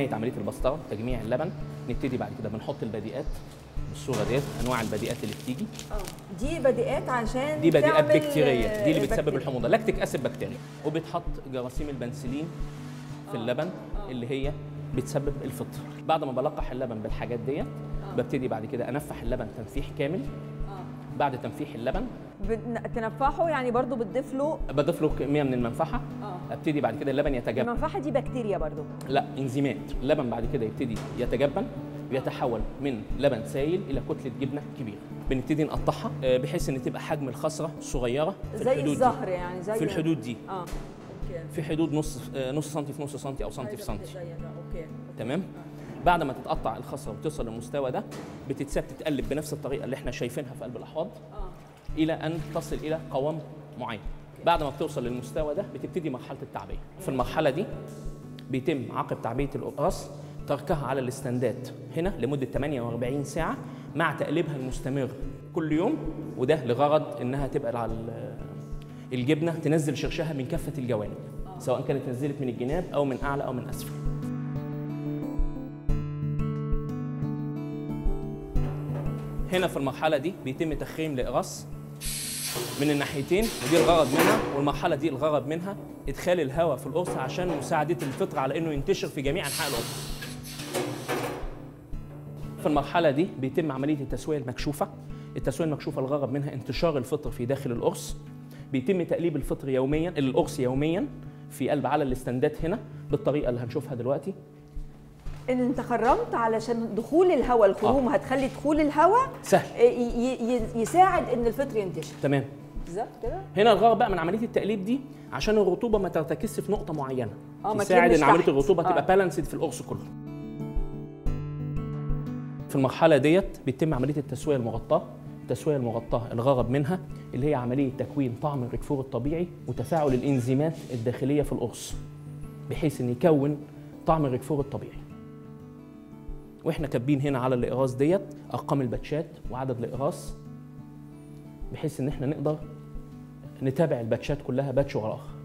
نهايه عمليه البسطره تجميع اللبن نبتدي بعد كده بنحط البديئات بالصوره ديت انواع البديئات اللي بتيجي اه دي بديئات عشان دي بديئات تعمل، بكتيريه دي اللي آه، بتسبب بكتيريا. الحموضه لاكتيك اسيد بكتيريا وبتحط جراثيم البنسلين في اللبن اللي هي بتسبب الفطر بعد ما بلقح اللبن بالحاجات ديت ببتدي بعد كده انفح اللبن تنفيح كامل بعد تنفيح اللبن بن- تنفحه يعني برضو بتضيف له بضيف له كميه من المنفعه آه. ابتدي بعد كده اللبن يتجبن المنفعه دي بكتيريا برضو لا انزيمات اللبن بعد كده يبتدي يتجبن ويتحول من لبن سائل الى كتله جبنه كبيره بنبتدي نقطعها آه، بحيث ان تبقى حجم الخصره صغيره في زي الحدود دي. الزهر يعني زي في الحدود دي اه اوكي في حدود نص آه، نص سنتي في نص سنتي او سنتي في سنتي زي ده اوكي تمام بعد ما تتقطع الخصره وتصل للمستوى ده بتتساب تتقلب بنفس الطريقه اللي احنا شايفينها في قلب الاحواض اه الى ان تصل الى قوام معين بعد ما بتوصل للمستوى ده بتبتدي مرحله التعبئه في المرحله دي بيتم عقب تعبئه الاقراص تركها على الاستندات هنا لمده 48 ساعه مع تقليبها المستمر كل يوم وده لغرض انها تبقى على ال- الجبنه تنزل شرشها من كافه الجوانب سواء كانت نزلت من الجناب او من اعلى او من اسفل هنا في المرحله دي بيتم تخريم الاقراص من الناحيتين ودي الغرض منها والمرحله دي الغرض منها ادخال الهواء في القرص عشان مساعده الفطر على انه ينتشر في جميع انحاء القرص في المرحله دي بيتم عمليه التسويه المكشوفه التسويه المكشوفه الغرض منها انتشار الفطر في داخل القرص بيتم تقليب الفطر يوميا القرص يوميا في قلب على الاستندات هنا بالطريقه اللي هنشوفها دلوقتي ان انت خرمت علشان دخول الهواء الخروم هتخلي دخول الهواء سهل ي- ي- ي- يساعد ان الفطر ينتشر تمام بالظبط كده هنا الغرض بقى من عمليه التقليب دي عشان الرطوبه ما ترتكزش في نقطه معينه آه، ما تساعد تلمش ان عمليه تحت. الرطوبه آه. تبقى بالانسد في القرص كله في المرحله ديت بيتم عمليه التسويه المغطاه التسويه المغطاه الغرض منها اللي هي عمليه تكوين طعم الركفور الطبيعي وتفاعل الانزيمات الداخليه في القرص بحيث ان يكون طعم الركفور الطبيعي واحنا كاتبين هنا على الاقراص ديت ارقام الباتشات وعدد الاقراص بحيث ان احنا نقدر نتابع الباتشات كلها باتش ورا اخر